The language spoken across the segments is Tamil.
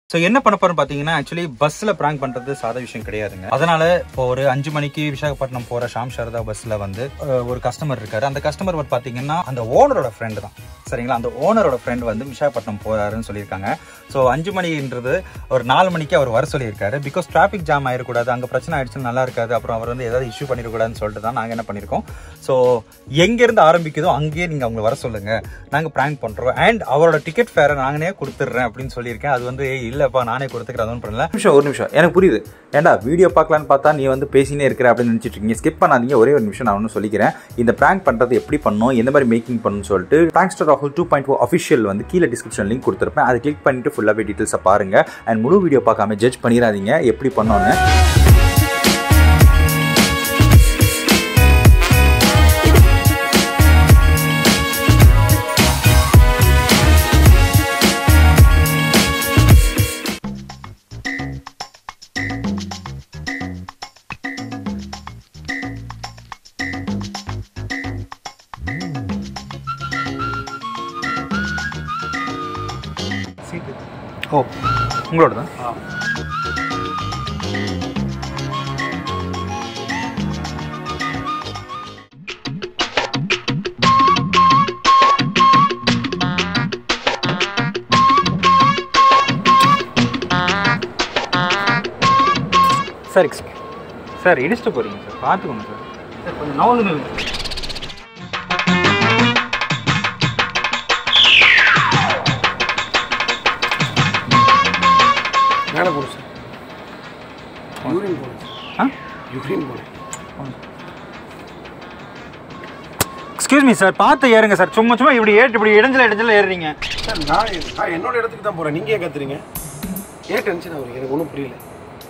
ஸோ என்ன பண்ண போறோம் பாத்தீங்கன்னா ஆக்சுவலி பஸ்ல பிராங்க் பண்றது சாத விஷயம் கிடையாதுங்க அதனால இப்போ ஒரு அஞ்சு மணிக்கு விசாகப்பட்டினம் போற ஷாம் சாரதா பஸ்ல வந்து அஹ், ஒரு கஸ்டமர் இருக்காரு அந்த கஸ்டமர் வந்து பாத்தீங்கன்னா அந்த ஓனரோட ஃப்ரெண்டு தான் சரிங்களா அந்த ஓனரோட ஃப்ரெண்ட் வந்து விசாகப்பட்டினம் போறாருன்னு சொல்லியிருக்காங்க ஸோ அஞ்சு மணின்றது ஒரு நாலு மணிக்கு அவர் வர சொல்லியிருக்காரு பிகாஸ் டிராஃபிக் ஜாம் ஆயிடக்கூடாது அங்க பிரச்சனை ஆயிடுச்சுன்னு நல்லா இருக்காது அப்புறம் அவர் வந்து ஏதாவது இஷ்யூ பண்ணிடக்கூடாதுன்னு சொல்லிட்டு தான் நாங்க என்ன பண்ணிருக்கோம் ஸோ எங்க இருந்து ஆரம்பிக்குதோ அங்கேயே நீங்க அவங்க வர சொல்லுங்க நாங்க பிராங்க் பண்றோம் அண்ட் அவரோட டிக்கெட் ஃபேரை நானே கொடுத்துட்றேன் அப்படின்னு சொல்லியிருக்கேன் அது வந்து "ஏய், இல்லப்பா நானே கொடுத்துக்கிறேன் அதுவும் பண்ணல நிமிஷம் ஒரு நிமிஷம் எனக்கு புரியுது ஏன்டா வீடியோ பார்க்கலான்னு பார்த்தா நீ வந்து பேசினே இருக்கிற அப்படின்னு நினச்சிட்டு இருக்கீங்க ஸ்கிப் பண்ணாதீங்க ஒரே ஒரு நிமிஷம் நான் ஒன்று சொல்லிக்கிறேன் இந்த ப்ராங்க் பண்ணுறது எப்படி பண்ணணும் எந்த மாதிரி மேக்கிங் பண்ணணும்னு சொல்லிட்டு ப்ராங்க்ஸ்டர் ராகுல் டூ பாயிண்ட் ஃபோர் அஃபிஷியல் வந்து கீழே டிஸ்கிரிப்ஷன் லிங்க் கொடுத்துருப்பேன் அதை கிளிக் பண்ணிட்டு ஃபுல்லாகவே டீட்டெயில்ஸை பாருங்க அண்ட் முழு வீடியோ பார்க்காம ஜட்ஜ் பண்ணிடாதீங்க எப்படி பண்ணோன்னு ஓ உங்களோட தான் சார் எக்ஸ் சார் இடிச்சிட்டு போறீங்க சார் பார்த்துக்கோங்க சார் சார் கொஞ்சம் நவந்து நில்லுங்க. மேலே போடு சார் யூரின் போடு ஆ யூரின் போடு எக்ஸ்கியூஸ் மீ சார் பார்த்து ஏறுங்க சார் சும்மா சும்மா இப்படி ஏட்டு இப்படி இடைஞ்சல இடைஞ்சல ஏறுறீங்க சார் நான் இது- நான் என்னோட இடத்துக்கு தான் போகிறேன் நீங்கள் ஏன் கத்துறீங்க ஏன் டென்ஷன் ஆகுறீங்க எனக்கு ஒன்றும் புரியல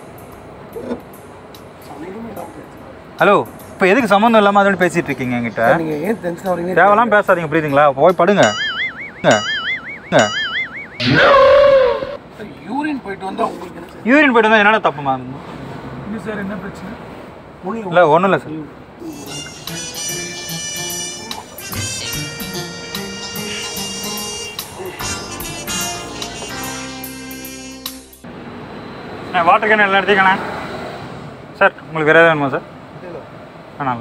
சமயமே இல்லாம பேசுறீங்க. ஹலோ இப்போ எதுக்கு சம்மந்தம் இல்லாமல் அதோட பேசிட்டு இருக்கீங்க என்கிட்ட சார், நீங்க ஏன் டென்ஷன் ஆகுறீங்க தேவையெல்லாம் பேசாதீங்க புரியுதுங்களா போய் படுங்க ங்க. ங்க. யூரின் போயிட்டு வந்தா உங்களுக்கு என்ன சார் யூரின் போயிட்டு வந்தா என்னடா தப்பு மேம் இல்லை சார் என்ன பிரச்சனை ஒன்றும் இல்லை ஒன்றும் இல்லை சார் வாட்டர் கேன் எல்லாம் எடுத்துக்கண்ணா சார் உங்களுக்கு வேறு ஏதாவது வேணுமா சார் வேணாம்ல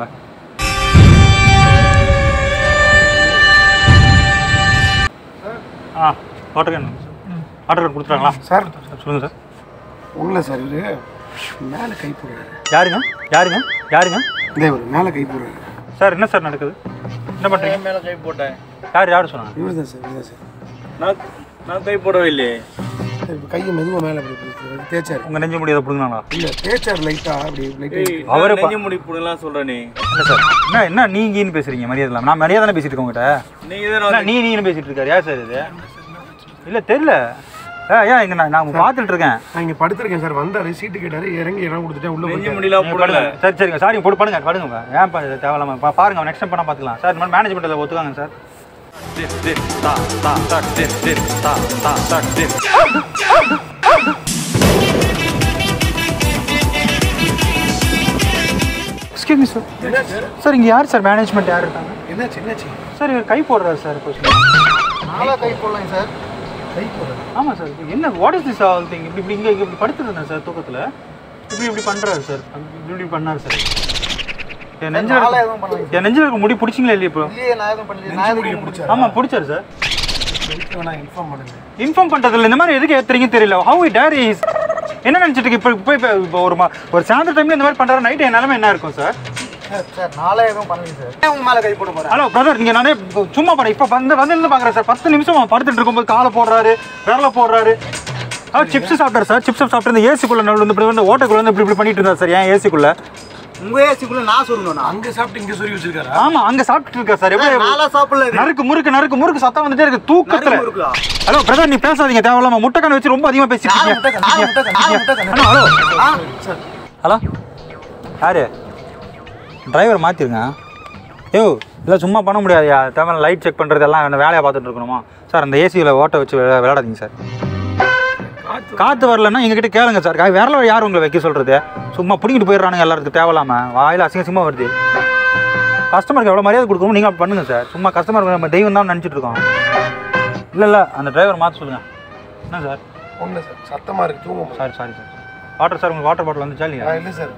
ஆ வாட்டர் கேன் வாட்டர் கேன் கொடுத்துறாங்களா சார் சொல்லுங்கள் சார் ஒன்றும் சார் இவரு மேலே கை போடுறாரு யாருங்க யாருங்க யாருங்க இதே ஒரு மேலே கை போடுறாரு சார் என்ன சார் நடக்குது என்ன பண்ணுறீங்க மேல கை போட்டேன் யார் யார் சொன்னாங்க இவர் தான் சார் இவர் தான் சார் நான் நான் கை போடவே இல்லையே சார் இப்போ கையை மெதுவாக மேலே அப்படி இப்படி தேய்ச்சார் உங்கள் நெஞ்சு முடியாத பிடுங்கினாங்களா இல்லை தேய்ச்சார் லைட்டாக அப்படி லைட்டாக அவரே பா- நெஞ்சு முடி புடுங்கலாம் சொல்றேனே இல்லை சார் என்ன என்ன நீங்கன்னு பேசுறீங்க மரியாதை இல்லாம நான் மரியாதை தானே பேசிட்டு இருக்கேன் உங்ககிட்ட நீங்க தான் என்ன நீ நீங்கன்னு பேசிட்டு இருக்காரு யார் சார் இது இல்லை தெரியல ஏ ஏன் இங்கே நான் நான் பார்த்துட்டு இருக்கேன் நான் இங்கே படுத்திருக்கேன் சார் வந்தார் சீட்டு கேட்டார் இறங்கி இடம் கொடுத்துட்டேன் உள்ளே நெஞ்சு போயிட்டாரு முடியலாம் நீங்க புடல படுங்க. சரி சரிங்க சாரி போட்டு படுங்க படுங்க ஏன் பா இது தேவையில்லாம பா பாருங்க நெக்ஸ்ட் டைம் பண்ணால் பார்த்துக்கலாம் சார் இந்த மாதிரி மேனேஜ்மெண்ட்டில் ஒத்துக்காங்க சார் எக்ஸ்கியூஸ் மீ சார் என்ன சார் சார் இங்கே யார் சார் மேனேஜ்மெண்ட் யார் இருக்காங்க என்னாச்சு என்னாச்சு சார் இவர் கை போடுறாரு சார் இப்போ நாளா கை போடலாம் சார் கை போடுறாரு ஆமாம் சார் என்ன what is this all thing இப்படி இப்படி இங்கே இப்படி படுத்துருந்தேன் சார் தூக்கத்தில் இப்படி இப்படி பண்ணுறாரு சார் இப்படி இப்படி பண்ணாரு சார் என் நெஞ்சில் நாளா இருக்க- எதுவும் பண்ணல என் நெஞ்சில் இருக்க முடி பிடிச்சிங்களா இல்லையா இப்போ இல்லையே நான் எதுவும் பண்ணல நான் எதுவும் பிடிச்சா ஆமாம் பிடிச்சாரு சார் நான் இன்ஃபார்ம் பண்ணுங்க இன்ஃபார்ம் பண்ணுறதுல இந்த மாதிரி எதுக்கு ஏற்றுறீங்க தெரியல ஹவு இட் டேர் இஸ் என்ன நினச்சிட்டு இருக்கு இப்போ இப்போ இப்போ இப்போ ஒரு மா- ஒரு சாயந்தர டைமில் இந்த மாதிரி பண்ணுற நைட்டு என் நிலமை என்ன இருக்கும் சார் சார் சார் நாளா எதுவும் பண்ணல சார் உங்க மேலே கை போட போகிறேன் ஹலோ பிரதர் நீங்கள் நானே சும்மா பாரு இப்போ வந்து வந்து இருந்து பார்க்குறேன் சார் பத்து நிமிஷம் அவன் படுத்துட்டு இருக்கும்போது காலை போடுறாரு விரல போடுறாரு அவர் சிப்ஸ் சாப்பிட்டாரு சார் சிப்ஸ் சாப்பிட்டு இந்த ஏசிக்குள்ள நடுவில் வந்து இப்படி வந்து ஓட்டைக்குள்ள வந்து இப்படி இப்படி பண்ணிட்டு இருந்தார் சார் ஏன் ஏசிக்குள்ள உங்க ஏசிக்குள்ள நான் சொல்லணும் அங்கே சாப்பிட்டு இங்கே சொல்லி வச்சிருக்காரா ஆமா அங்க சாப்பிட்டு இருக்கா சார் எப்படி நாளா சாப்பிடல இது. நறுக்கு முறுக்கு நறுக்கு முறுக்கு சத்தம் வந்துட்டே இருக்கு தூக்கத்துல நறுக்கு முறுக்கா? ஹலோ பிரதர் நீ பேசாதீங்க தேவையில்லாம முட்டைக்கண் வச்சு ரொம்ப அதிகமா பேசிட்டு நாலு இருக்கீங்க முட்டைக்கண், நாலு முட்டைக்கண், நாலு முட்டைக்கண். ஹலோ ஹலோ ஆ, ஹலோ யாரு டிரைவர் மாற்றிருங்க யோ இல்லை சும்மா பண்ண முடியாதுயா தேவை லைட் செக் பண்ணுறது எல்லாம் அந்த வேலையை பார்த்துட்டு இருக்கணுமா சார் அந்த ஏசியில் ஓட்ட வச்சு விளா- விளையாடாதீங்க சார் காற்று வரலன்னா எங்ககிட்ட கேளுங்க சார் கா- விரல யார் உங்களை வைக்க சொல்கிறது சும்மா பிடிங்கிட்டு போயிடுறானுங்க எல்லாத்துக்கும் தேவையில்லாம வாயில் அசிங்க அசிங்கமா வருது கஸ்டமருக்கு எவ்வளோ மரியாதை கொடுக்கணும் நீங்கள் பண்ணுங்க சார் சும்மா கஸ்டமருக்கு நம்ம தெய்வம் தான் நினச்சிட்டு இருக்கோம் இல்லை இல்லை அந்த டிரைவர் மாற்ற சொல்லுங்கள் என்ன சார் ஒண்ணு சார் சத்தமா இருக்கு தூங்க முடியல. Sorry sorry sir water sir உங்களுக்கு வாட்டர் பாட்டில் வந்துச்சா ஆ, இல்லையா இல்ல சார்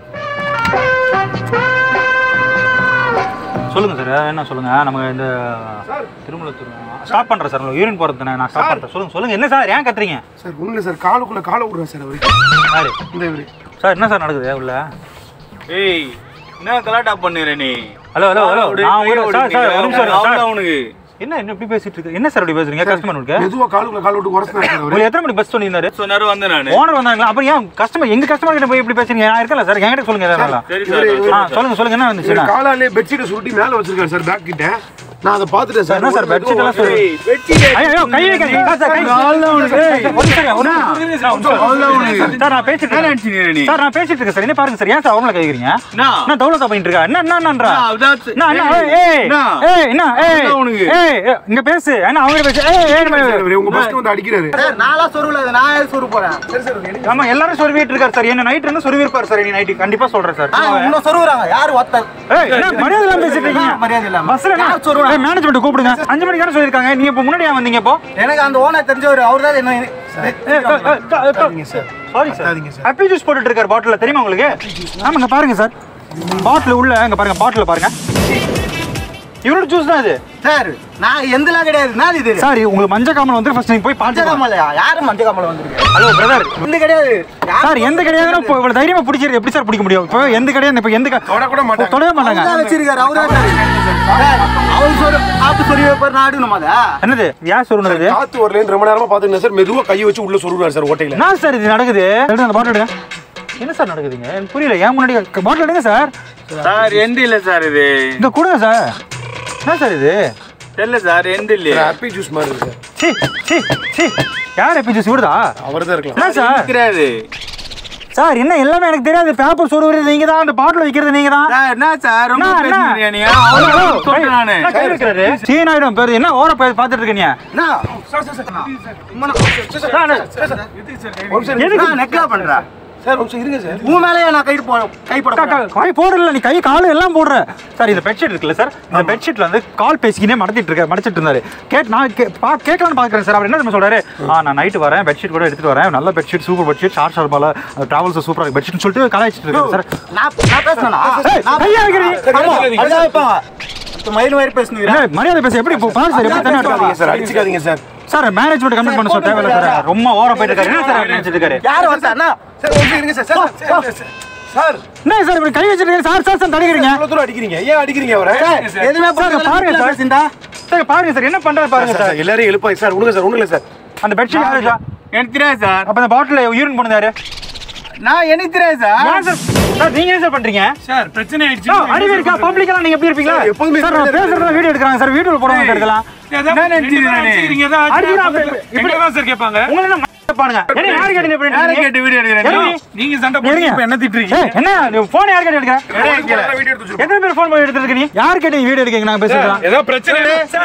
சொல்லுங்க சார் என்ன சொல்லுங்க நம்ம இந்த சார் திருமலத்தூர் ஸ்டாப் பண்றேன் சார் உங்களுக்கு யூரின் போறது நான் ஸ்டாப் பண்றேன் சொல்லுங்க சொல்லுங்க என்ன சார் ஏன் கத்துறீங்க சார் ஒண்ணு இல்ல சார் காலுக்குள்ள காலை விடுறேன் சார் அவரு சாரி இந்த இவரு சார் என்ன சார் நடக்குது உள்ள ஏய் என்ன கலாட்டா பண்ணுற நீ ஹலோ ஹலோ ஹலோ நான் ஒரு சார் சார் ஒரு நிமிஷம் இருங்க, சார் அவனுக்கு என்ன என்ன இப்படி பேசிட்டு இருக்கு என்ன சார் இப்படி பேசுறீங்க கஸ்டமர் உங்களுக்கு மெதுவா காலுக்குள்ள கால் விட்டு உரசினாரு சார் அவரு உங்களுக்கு எத்தனை மணிக்கு பஸ் சொல்லியிருந்தாரு சொன்னாரு வந்தேன் நானு ஓனர் வந்தாங்களா அப்புறம் ஏன் கஸ்டமர் எங்க கஸ்டமர் கிட்ட போய் இப்படி பேசுறீங்க நான் இருக்கல சார் என்கிட்ட சொல்லுங்க எதாவது சரி இவரு- ஆ சொல்லுங்க சொல்லுங்க என்ன வந்துச்சு இவரு காலாலே பெட்ஷீட்டை சுருட்டி மேல வச்சிருக்காரு சார் பேக் கிட்ட நான் அதை பார்த்துட்டேன் சார் என்ன சார் பெட்ஷீட் எல்லாம் சொல்லு ஏய், வெட்டிலே. ஐயோ கை வைக்காதீங்க சார், சார், கை ஏய், ஒரு நிமிஷம், ஒரு நிமிஷம். சார் நான் பேசிட்டு என்ன இருக்கேன் நினைச்சீங்க நீ சார் நான் பேசிட்டு இருக்கேன் சார் என்ன பாருங்க சார் ஏன் சார் அவங்கள கைக்கிறீங்க என்ன? என்ன தௌலதா பண்ணிட்டு இருக்கா என்ன என்ன என்னன்றா என்ன, அதான் சரி. என்ன என்ன ஏய், ஏய் என்ன? ஏய் என்ன ஏய் அதான் உனக்கு. ஏய் ஏய், இங்க பேசு என்ன அவங்க பேசு ஏய் ஏய் சார், ஏய் இவரு உங்க பஸ்க்கு வந்து அடிக்கிறாரு சார் நான்லாம் சொருவில் அது நான் ஏன் சொருக போறேன் சரி சார் எனக்கு ஆமா எல்லாரும் சொருவிட்டு இருக்காரு சார் என்ன நைட் இருந்து சொருவி இருப்பாரு சார் நீ நைட் கண்டிப்பா சொல்றேன் சார் ஆ, இன்னும் சொருகுறாங்க யார் ஒருத்தர் ஏய் என்ன மரியாதை இல்லாம பேசிட்டு இருக்கீங்க மரியாதை இல்லாம. பஸ்ல என்ன யார் சொருகுறா? ஏய் மேனேஜ்மெண்ட் கூப்பிடுங்க அஞ்சு மணிக்கு தானே சொல்லிருக்காங்க நீங்க இப்போ முன்னாடியே வந்தீங்க இப்போ எனக்கு அந்த ஓனர் தெரிஞ்சவர் அவர் தான் என்ன சாரி சார் ஹாப்பி ஜூஸ் போட்டுட்டு இருக்காரு பாட்டில் தெரியுமா உங்களுக்கு ஆமாங்க பாருங்க சார் பாட்டில் உள்ள இங்க பாருங்க பாட்டில் பாருங்க இவரோட ஜூஸ் தான் இது சார் நான் எந்தெல்லாம் கிடையாது நான் இது சார் உங்களுக்கு மஞ்சள் காமல் வந்து ஃபர்ஸ்ட் நீங்க போய் மஞ்சள் பாத்துக்கலாம் காமலையா யாரு மஞ்சள் காமலை வந்திருக்கு ஹலோ பிரதர் இந்த கிடையாது யார் சார் எந்த கிடையாதுன்னா இப்போ இவ்வளவு தைரியமா பிடிக்கிறது எப்படி சார் பிடிக்க முடியும் இப்போ எந்த கிடையாது இப்போ எந்த க- தொட கூட மாட்டாங்க. தொடவே மாட்டாங்க அவர்தான் வச்சிருக்காரு அவரு தான் சார் அவர் சொரு ஆப்பு சொருவி வைப்பார் நான் அடுக்கணும் அதை என்னது யார் சொல்லுனது காத்து வரலன்னு ரொம்ப நேரமா பாத்துருந்தேன் சார் மெதுவா கையை வச்சு உள்ள சொருவாரு சார் ஓட்டையில என்ன சார் இது நடக்குது எடுங்க அந்த பாட்டில் எடுங்க என்ன சார் நடக்குதுங்க எனக்கு புரியல ஏன் முன்னாடி பாட்டில் எடுங்க சார் சார் எந்த இல்ல சார் இது இங்க கொடுங்க சார் என்ன சார் இது தெரியல சார் எந்த இல்லையே ஹாப்பி ஜூஸ் மாதிரி இருக்கு சார் சி சி சி யார் எப்பி ஜூஸ் விடுதா அவர் தான் இருக்கலாம் என்ன சார் கிடையாது சார் என்ன எல்லாமே எனக்கு தெரியாது பேப்பர் சொருவுறது நீங்க தான் அந்த பாட்டில் வைக்கிறது நீங்க தான் சார் என்ன சார் ரொம்ப என்ன, என்ன? பேசுறீங்க நீ அவ்வளவு சொல்றேன் நானு என்ன கை வைக்கிறாரு? சீனாயிடும் பேரு என்ன ஓர பாத்துட்டு இருக்க நீ என்ன எதுக்கு நான் நெக்கலா பண்றேன் சார் ஒரு நிமிஷம் இருங்க சார் உன் மேலேயே நான் கை போ கை போட கா- கா- கை போடல நீ கை காலு எல்லாம் போடுற சார் இந்த பெட்ஷீட் இருக்குல்ல சார் இந்த பெட்ஷீட்ல வந்து கால் பேசிக்கினே மடத்திட்டு இருக்க மடிச்சிட்டு இருந்தாரு கேட் நான் கே- பா கேட்கலான்னு பாக்குறேன் சார் அவர் என்ன தெரியுமா சொல்றாரு ஆ நான் நைட்டு வரேன் பெட்ஷீட் கூட எடுத்துட்டு வரேன் நல்ல பெட்ஷீட் சூப்பர் பெட்ஷீட் ஷார்ட் ஷார்பால டிராவல்ஸ் சூப்பரா இருக்கு பெட்ஷீட் சொல்லிட்டு கலாய்ச்சிட்டு இருக்காரு சார் நான் நான் பேசுனேனா ஏய், நான் கையை வைக்கிறீ. ஆமா, அப்படிதான் வைப்பாங்க இப்ப மயில் மாதிரி பேசுனீங்க ஏய், மரியாதை பேச எப்படி இப்போ பாரு சார் எப்படி தண்ணி அடிச்சுக்காதீங்க எடுக்காதீங்க சார் அடிச்சுக்காதீங்க சார் சார் மேனேஜ்மெண்ட் கமெண்ட் பண்ண சொல்ல தேவையில்ல சார் ரொம்ப ஓவரா போயிட்டு இருக்காரு என்ன சார் நினைச்சிட்டு இருக்காரு யார் வந்தானா சார் ஒரு நிமிஷம் இருங்க sir sir, sir sir, sir என்ன சார் இப்படி கை வச்சிருக்கீங்க சார் சார் சார் தடுக்கிறீங்க இவ்வளவு தூரம் அடிக்கிறீங்க ஏன் அடிக்கிறீங்க அவரை எதுவுமே சார், பாருங்க சார். பேசிண்டா சார் பாருங்க சார் என்ன பண்றாரு பாருங்க சார், சார் சார், எல்லாரையும் எழுப்பாங்க சார் விடுங்க சார் ஒண்ணும் இல்ல சார் அந்த பெட்ஷீட் யாரு சார் எனக்கு தெரியாது சார் அப்ப அந்த பாட்டில் யூரின் பண்ணுதாரு நான் எனக்கு தெரியாது சார் ஏன் சார் சார் நீங்க என்ன சார் பண்றீங்க சார் பிரச்சனை ஆயிடுச்சு சார், அறிவு இருக்கா பப்ளிக்கெல்லாம் நீங்க எப்படி இருப்பீங்களா சார், எப்போதுமே சார் நான் பேசுறதா வீடியோ எடுக்கறாங்க சார் வீடியோல போடுவாங்க சார் இதெல்லாம் என்ன நினைச்சீங்க நானு? அடிக்கிறா, அப்ப- இப்படி தான் சார் கேட்பாங்க உங்களை என்ன ம***பானுங்க என்ன யாரு கேட்டு இப்படி யாரை இருக்கீங்க? கேட்டு வீடியோ எடுக்கிறேன் எதுக்கு? நீங்க சண்டை இருங்க. போட்டு இப்ப என்ன திட்டுறீங்க ஏய், என்ன நீ போன் யார் கேட்டு எடுக்கிற வீடியோ எடுத்து வச்சிருக்கோம். எத்தனை பேர் போன் போய் எடுத்துட்டு இருக்க நீ யார் கேட்டு வீடியோ எடுக்கீங்க நாங்க பேசுறோம் ஏதோ பிரச்சனை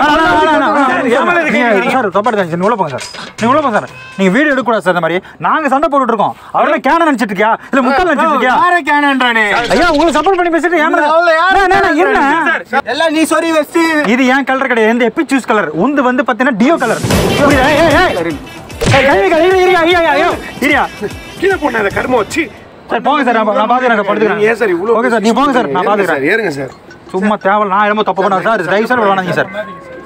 சார் தப்பாடு தான் நீ உள்ள போங்க சார் நீ உள்ள போங்க சார் நீங்க வீடியோ எடுக்க கூடாது சார் இந்த மாதிரி நாங்க சண்டை போட்டுட்டு இருக்கோம் அவரெல்லாம் கேன நினைச்சிட்டு இருக்கியா இல்ல முக்கால் நினைச்சிட்டு இருக்கியா யாரை கேனன்றானே ஐயா உங்களுக்கு சப்போர்ட் பண்ணி பேசிட்டு ஏன் என்ன எல்லாம் நீ சொரி வச்சு இது ஏன் கலர் கிடையாது இந்த எப்பி சூஸ் கலர் உந்து வந்து பாத்தீங்கன்னா டியோ கலர் கீழே போன அந்த கர்மம் வச்சு சார் போங்க சார் நான் நான் பாத்துக்கிறேன் படுத்துக்கிறேன் ஏன் சார் இவ்வளவு ஓகே சார் நீ போங்க சார் நான் ஏறுங்க பாத்துக்கிறேன் சார் ஏறுங்க சார் சும்மா தேவை நான் என்னமோ தப்பு பண்ண சார் தயவு சார் வேணாங்க சார்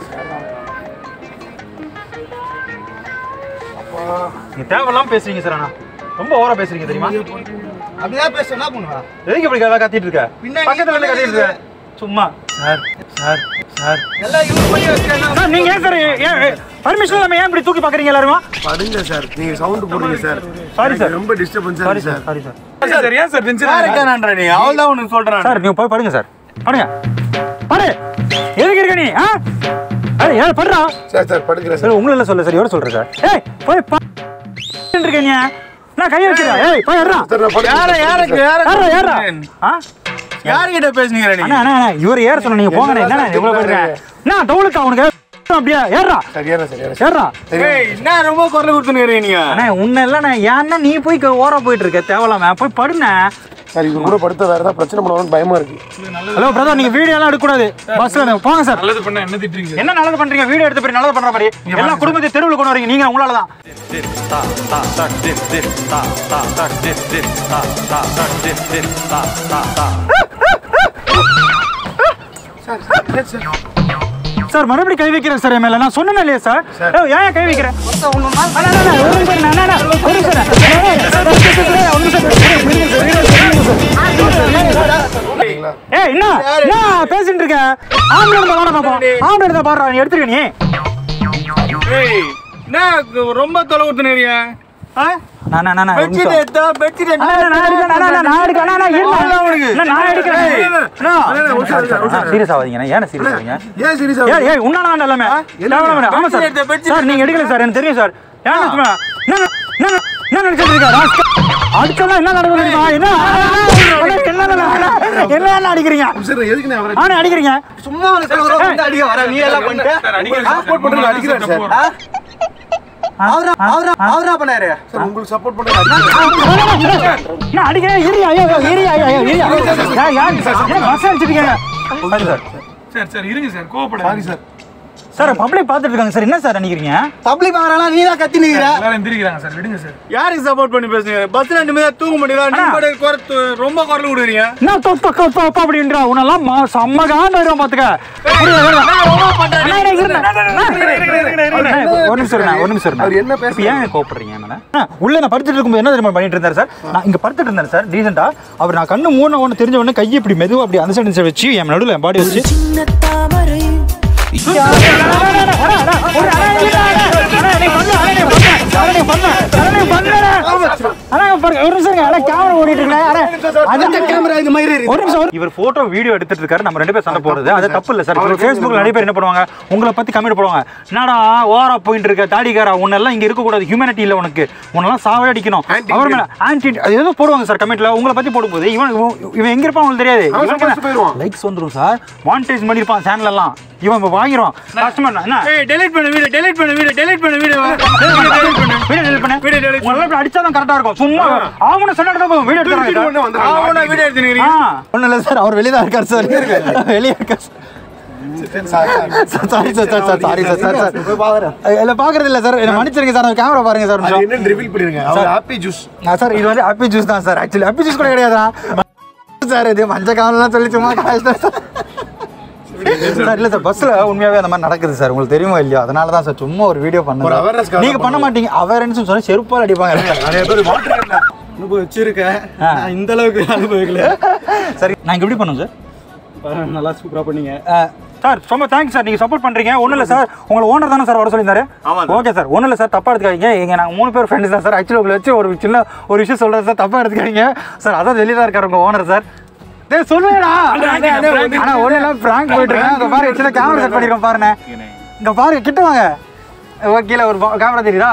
நீ தேவையில்லாம பேசுறீங்க சார் ஆனா ரொம்ப ஓவரா பேசுறீங்க தெரியுமா அப்படிதான் பேச என்ன பண்ணுவா எதுக்கு இப்படி கதை கத்திட்டு இருக்க பின்னாடி பக்கத்துல வந்து கத்திட்டு இருக்க சும்மா சார் சார் சார் எல்லாம் யூஸ் பண்ணி வச்சுட்டேன்னா சார் நீங்க ஏன் சார் பர்மிஷன் இல்லாம ஏன் இப்படி தூக்கி பாக்குறீங்க எல்லாரும் படுங்க சார் நீங்க சவுண்ட் போடுங்க சார் Sorry, sir. ரொம்ப டிஸ்டர்பன்ஸா சாரி இருக்கு sir sir sorry sir sir ஏன் சார் டென்ஷன் யாரை கேனன்றானே அவள் தான் உனக்கு சொல்றான் சார் நீங்க போய் படுங்க சார் படுங்க படு எதுக்கு இருக்க நீ ஆ ஏய் ஏய் படுறா சார் சார் படுக்கிறேன் சார் சார் உங்களை இல்ல சொல்ல சார் எவ்வளவு சொல்றேன் சார் ஏய் போய் பா இருக்க நீ நான் கையை வைக்கிறேன் ஏய் போய் ஏறா சார் நான் படுக்கிறேன் யாரை சார், யாருக்கு படுக்கிறேன் ஏறா ஏறா ஆ யார்கிட்ட பேசுனீங்க நீ அண்ணா அண்ணா அண்ணா, இவர் ஏற சொன்ன நீங்க போங்க என்ன இவ்வளவு பண்றேன் என்ன டவுலுக்கு அவனுக்கு அப்படியே ஏறா சார். சார் ஏறுறேன் சார் ஏறுறேன் ஏறா ஏய் என்ன ரொம்ப குரல் கொடுத்துன்னு நீங்க அண்ணா உன்னை இல்ல நான் ஏன்னா நீ போய் க- ஓரம் போயிட்டு இருக்க தேவலாம போய் படுன சார் இவங்க கூட படுத்த வேற ஏதாவது பிரச்சனை பண்ணுவாங்கன்னு பயமா இருக்கு ஹலோ பிரதர் நீங்க வீடியோ எல்லாம் எடுக்க கூடாது பஸ்ல போங்க சார் நல்லது பண்ண என்ன திட்டுறீங்க என்ன நல்லது பண்றீங்க வீடியோ எடுத்து போய் நல்லது பண்ற மாதிரி எல்லா குடும்பத்தை தெருவில் கொண்டு வரீங்க நீங்க உங்களால தான் சார் மறுபடியும் கை வைக்கிறேன் சார் என் மேல நான் சொன்னேன் இல்லையா சார் ஏய், ஏன் கை வைக்கிறேன் அண்ணா, அண்ணா, அண்ணா, ஒரு நிமிஷம் இருங்க, அண்ணா, அண்ணா, ஒரு நிமிஷம் இருங்க. ஏய், ஏய், சார், ஒரு நிமிஷம் இருங்க, ஒரு நிமிஷம் இருங்க. இருங்க சார், இருங்க சார், இருங்க சார். ஏய் என்ன என்ன பேசிட்டு இருக்க ஆம்பளை இருந்தா வாடா பாப்போம் ஆம்பளை இருந்தா பாடுறா நீ எடுத்துருக்க நீ ஏய் என்ன ரொம்ப தொலை கொடுத்துனீங்க நான் நான் நான் பெட்ஷீட் எடுத்தா பெட்ஷீட் அண்ணா, நான் எடுக்கிறேன், அண்ணா, அண்ணா, நான் எடுக்கிறேன், அண்ணா, அண்ணா, இருங்க. அண்ணா, நான் எடுக்கிறேன். சீரியஸ் ஆகாதீங்க ஏன் சீரியஸ் ஆவீங்க ஏன் சீரியஸா ஏய் ஏய் உன்னால தான் எல்லாமே தேவையில்லாம வேண்டாம். ஆமா சார் சார் நீங்க எடுக்கல சார் எனக்கு தெரியும் சார் ஏன் சும்மா என்ன என்ன என்ன நினைச்சிட்டு இருக்க ராஸ்கல் அடிச்சலாம் என்ன நடக்குது தெரியுமா? என்ன என்ன என்ன என்ன என்ன அடிக்கிறீங்க சார் எதுக்கு நான் அவரை ஆனா அடிக்கிறீங்க சும்மா வந்து அடிக்க வர நீ எல்லாம் பண்ணிட்டு சப்போர்ட் பண்றது அடிக்கிறார் சார் அவரா அவரா அவரா பண்ணாரு சார் உங்களுக்கு சப்போர்ட் பண்றது அடிக்கிறார் நான் அடிக்கிறேன் இரியா ஐயோ ஐயோ, இரியா ஐயோ ஐயோ இரியா யார் யார் ஏன் பஸ் அடிச்சிருக்கீங்க சார் சார் சார் இருங்க சார் சாரி கோவப்படாதீங்க சார் சார் பப்ளிக் பார்த்துட்டு இருக்காங்க சார் என்ன சார் நினைக்கிறீங்க பப்ளிக் பாக்குறானா நீ தான் கத்தி நிக்கிற எல்லாரும் எந்திரிக்கிறாங்க சார் விடுங்க சார் யாருக்கு சப்போர்ட் பண்ணி பேசுறீங்க பஸ்ல நிம்மதியா தூங்க முடியல நீங்க பாட்டுக்கு குறை ரொம்ப குரல் விடுறீங்க என்ன தொப்ப தொப்ப தொப்ப அப்படின்றா உன்னெல்லாம் மா- செம்ம காண்டு வரும் பாத்துக்க புரியுதா? அண்ணா, அண்ணா, இருங்க. அண்ணா, ஒரு நிமிஷம் இருங்க, ஒரு நிமிஷம் இருங்க. அவர் என்ன பேச இப்ப ஏன் கோவப்படுறீங்க என்ன? அண்ணா, உள்ள நான் படுத்துட்டு இருக்கும்போது என்ன தெரியுமா பண்ணிட்டு இருந்தாரு சார் நான் இங்க படுத்துட்டு இருந்தேன் சார் ரீசெண்டா அவர் நான் கண்ணு மூணு ஒன்று தெரிஞ்ச உடனே கையை இப்படி மெதுவா அப்படி அந்த சைடு சைடு வச்சு என் நடுவில் என் பாடி வச்சு சின்ன தாமரை இவர் போட்டோ வீடியோ எடுத்துட்டு இருக்காரு நம்ம ரெண்டு பேரும் சண்டை போடுறது அது தப்பு இல்ல சார் ஃபேஸ்புக்ல நிறைய பேர் என்ன பண்ணுவாங்க உங்களை பத்தி கமெண்ட் போடுவாங்க என்னடா ஓவரா போயிட்டு இருக்க தாடிக்காரா உன்னெல்லாம் இங்க இருக்க கூடாது ஹியூமனிட்டி இல்ல உனக்கு உன்னெல்லாம் சாவடி அடிக்கணும் அவர் மேல ஆன்டி அது ஏதோ போடுவாங்க சார் கமெண்ட்ல உங்களை பத்தி போடும்போது இவன் இவன் இவன் எங்க இருப்பான் உங்களுக்கு தெரியாது அவன் சம்பாதிச்சு போயிருவான். லைக்ஸ் வந்துரும் சார் மானிட்டைஸ் பண்ணிருப்பான் சேனல் எல்லாம் இவன் இப்ப வாங்கிடுவான் கஸ்டமர் என்ன ஏய் டெலீட் பண்ணு வீடியோ டெலீட் பண்ணு வீடியோ டெலீட் பண்ணு வீடியோ டெலீட் பண்ணு வீடியோ delete பண்ணு Video delete உங்களை இப்படி அடிச்சாதான் கரெக்டா இருக்கும் சும்மா ஆவணம் சொன்னா போதும் வீடியோ தூக்கிட்டு எடுத்து உடனே வந்துடுறாங்க. ஆவணா வீடியோ எடுத்துனீங்க ஒன்றும் இல்லை சார் அவர் வெளியே தான் இருக்கார் சார் வெளியே இருக்கார் sir sorry sir sir sir sorry sir sir sir இல்லை பார்க்கறது இல்லை சார் என்ன மன்னிச்சிருங்க சார் கேமரா பாருங்க சார் ஒரு அது நிமிஷம். என்னன்னு ரிவீல் பண்ணிருங்க அவர் ஹாப்பி ஜூஸ் ஆ, சார் இது வந்து ஹாப்பி ஜூஸ் தான் சார் ஆக்சுவலி ஹாப்பி ஜூஸ் கூட கிடையாதா சார் இது மஞ்சள் காமெல்லாம் சொல்லி சும்மா காய்ச்சல் சார் இல்லை சார் பஸ்ஸில் உண்மையாகவே அந்த மாதிரி நடக்குது சார் உங்களுக்கு தெரியுமா இல்லையா அதனால தான் சார் சும்மா ஒரு வீடியோ ஒரு பண்ணுங்க awareness க்காக நீங்கள் பண்ண பண்ணுவோம். மாட்டீங்க அவேர்னஸ் சொன்னா செருப்பால் அடிப்பாங்க நிறைய பேர் வாட்டர் அனுபவிச்சிருக்கேன் நான் இந்த அளவுக்கு அனுபவிக்கல சரி நான் எப்படி பண்ணுவோம் சார் பரவாயில்ல, நல்லா சூப்பரா பண்ணீங்க சார் ரொம்ப தேங்க்ஸ் சார் நீங்கள் சப்போர்ட் பண்ணுறீங்க ஒன்றும் இல்லை சார் உங்களை ஓனர் தானே சார் வர சொல்லியிருந்தாரு ஓகே சார் ஒன்றும் இல்லை சார் தப்பாக எடுத்துக்காதீங்க இங்கே நாங்கள் மூணு பேர் ஃப்ரெண்ட்ஸ் தான் சார் ஆக்சுவலி உங்களை வச்சு ஒரு சின்ன ஒரு விஷயம் சொல்கிறேன் சார் தப்பாக எடுத்துக்காதீங்க சார் அதான் வெளியே தான் இருக்கார் உங்கள் ஓனர் சார் டேய் சொல்லுங்கடா ஆனா ஒண்ணு இல்ல பிராங்க் போயிட்டு இருக்கேன் அங்க பாரு சின்ன கேமரா செட் பண்ணிருக்கோம் பாருங்க இங்க பாருங்க கிட்ட வாங்க ஓ, கீழே ஒரு கேமரா தெரியுதா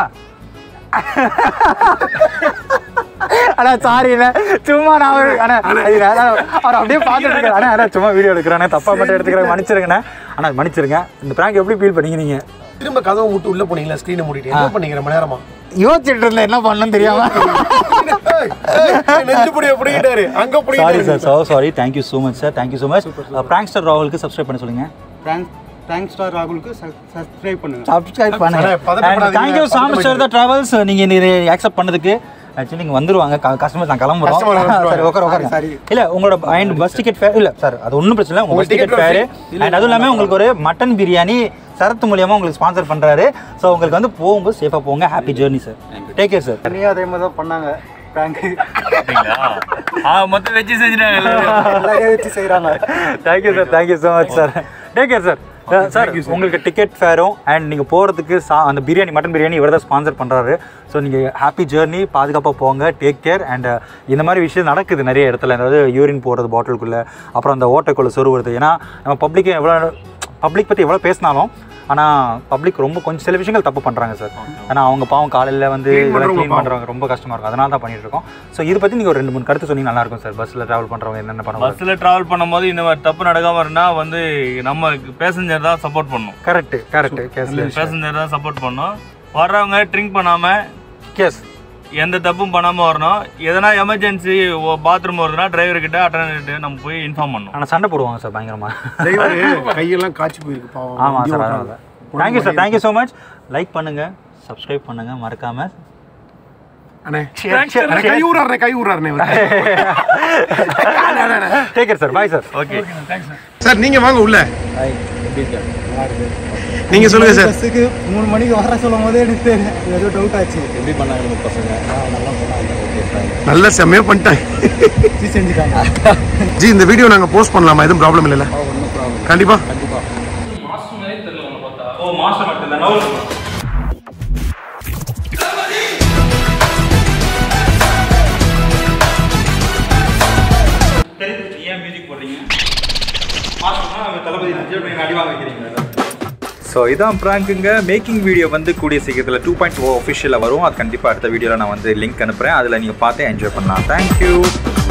அண்ணா சாரி அண்ணா சும்மா நான் ஒரு- அண்ணா ஐயா, அண்ணா, அவர் அப்படியே பார்த்துட்டு இருக்காரு அண்ணா அண்ணா சும்மா வீடியோ எடுக்கிறேன் தப்பா மட்டும் எடுத்துக்கிறேன் மன்னிச்சிருங்கண்ணா அண்ணா மன்னிச்சிருங்க இந்த பிராங்க் எப்படி ஃபீல் பண்ணீங்க நீங்க திரும்ப கதவை விட்டு உள்ள போனீங்களா ஸ்கிரீனை மூடிட்டு என்ன பண்ணீங்க ரொம்ப நேரமா யோசிச்சுட்டு இருந்தேன் என்ன பண்ணணும்னு தெரியாம ஏய், ஏய், நெஞ்சு புடிய புடிக்கிட்டாரு அங்க சாரி புடிக்கிட்டாரு sir so sorry thank you so much sir thank you so much prankster ராகுலுக்கு சப்ஸ்கிரைப் பண்ண சொல்லுங்க தேங்க்ஸ் ஸ்டார் ராகுலுக்கு சப்ஸ்கிரைப் பண்ணுங்க சப்ஸ்கிரைப் பண்ணுங்க அண்ணா, பதட்டப்படாதீங்க. Thank you so much sir the travels நீங்க இந்த அக்செப்ட் பண்ணதுக்கு ஆக்சுவலி நீங்க வந்துருவாங்க கஸ்டமர் நான் கிளம்புறோம் Customer வந்துருவாங்க. சரி உட்கார உட்காருங்க சரி. இல்ல உங்களோட அண்ட் பஸ் டிக்கெட் ஃபேர் இல்ல சார் அது ஒன்றும் பிரச்சனை இல்லை உங்க பஸ் டிக்கெட் ஃபேர் அண்ட் அதுவும் இல்லாமல் உங்களுக்கு ஒரு மட்டன் பிரியாணி சரத்து மூலியமா உங்களுக்கு ஸ்பான்சர் பண்றாரு ஸோ உங்களுக்கு வந்து போகும்போது சேஃபாக போங்க happy journey sir take care sir தனியாக அதே மாதிரி தான் பண்ணாங்க பிராங்க் ஆ மொத்தம் வச்சு செஞ்சுட்டாங்க எல்லாரும் எல்லாரையும் வச்சு செய்கிறாங்க thank you sir thank you so much sir take care sir sir உங்களுக்கு டிக்கெட் ஃபேரும் அண்ட் நீங்கள் போகிறதுக்கு சா அந்த பிரியாணி மட்டன் பிரியாணி இவர் தான் ஸ்பான்சர் பண்ணுறாரு ஸோ நீங்கள் ஹாப்பி ஜேர்னி பாதுகாப்பாக போங்க டேக் கேர் அண்ட் இந்த மாதிரி விஷயம் நடக்குது நிறைய இடத்துல அதாவது யூரின் போடுறது பாட்டிலுக்குள்ளே அப்புறம் அந்த ஓட்டைக்குள்ளே சொருவுறது ஏன்னா நம்ம பப்ளிக் எவ்வளோ பப்ளிக் பற்றி எவ்வளோ பேசினாலும் ஆனால் பப்ளிக் ரொம்ப கொஞ்சம் சில விஷயங்கள் தப்பு பண்ணுறாங்க சார் ஏன்னா அவங்க பாவம் காலையில் வந்து இதெல்லாம் க்ளீன் பண்ணுறவங்க ரொம்ப கஷ்டமாக இருக்கும் அதனால தான் பண்ணிட்டு இருக்கோம் ஸோ இதை பற்றி நீங்கள் ஒரு ரெண்டு மூணு கருத்து சொன்னீங்க நல்லாயிருக்கும் சார் பஸ்ஸில் ட்ராவல் பண்ணுறவங்க என்னென்ன பண்ணுவாங்க பஸ்ஸில் ட்ராவல் பண்ணும்போது இந்த மாதிரி தப்பு நடக்காம இருந்தா வந்து நம்ம பேசஞ்சர் தான் சப்போர்ட் பண்ணணும் கரெக்ட் கரெக்ட் கேஸ் பேசஞ்சர் தான் சப்போர்ட் பண்ணணும் வர்றவங்க ட்ரிங்க் பண்ணாம கேஸ் எந்த தப்பும் பண்ணாம வரணும் எதனா எமர்ஜென்சி பாத்ரூம் வருதுன்னா டிரைவர் கிட்ட அட்டன்டர் நம்ம போய் இன்ஃபார்ம் பண்ணணும் ஆனால் சண்டை போடுவாங்க சார் பயங்கரமா டிரைவர் கையெல்லாம் காய்ச்சி போயிருக்கு பாவம் ஆமாம் வண்டி சார் ஓட்டுறாங்க. அதனால thank you sir thank you so much like பண்ணுங்க சப்ஸ்கிரைப் பண்ணுங்க மறக்காம அண்ணே அண்ணே, கை ஊறாருண்ணே கை ஊறாருண்ணே take care sir bye sir okay thanks sir sir நீங்க வாங்க உள்ள நீங்க சொல்லுங்க சார் பஸ்ஸுக்கு மூணு மணிக்கு வர சொல்லும் போதே எனக்கு ஏதோ டவுட் ஆச்சு எப்படி பண்ணாங்க பசங்க நல்லா பண்ணாங்க நல்ல செம்மையா பண்ணிட்டாங்க செஞ்சுட்டாங்க ஜி இந்த வீடியோ நாங்க போஸ்ட் பண்ணலாமா எதுவும் ப்ராப்ளம் இல்லைல்ல கண்டிப்பா ஓ மாஸ்டர் மட்டும் தான் தெரியுது ஏன் மியூசிக் போடுறீங்க மாஸ்டர்னா தளபதி அடி வாங்க வைக்கிறீங்க ஸோ இதான் ப்ராங்க்குங்க மேக்கிங் வீடியோ வந்து கூடிய சீக்கிரத்தில் டூ பாயிண்ட் ஓ ஒஃபிஷியலில் வரும் அது கண்டிப்பாக அடுத்த வீடியோவில் நான் வந்து லிங்க் அனுப்புகிறேன் அதில் நீங்கள் பார்த்து என்ஜாய் பண்ணலாம் தேங்க்யூ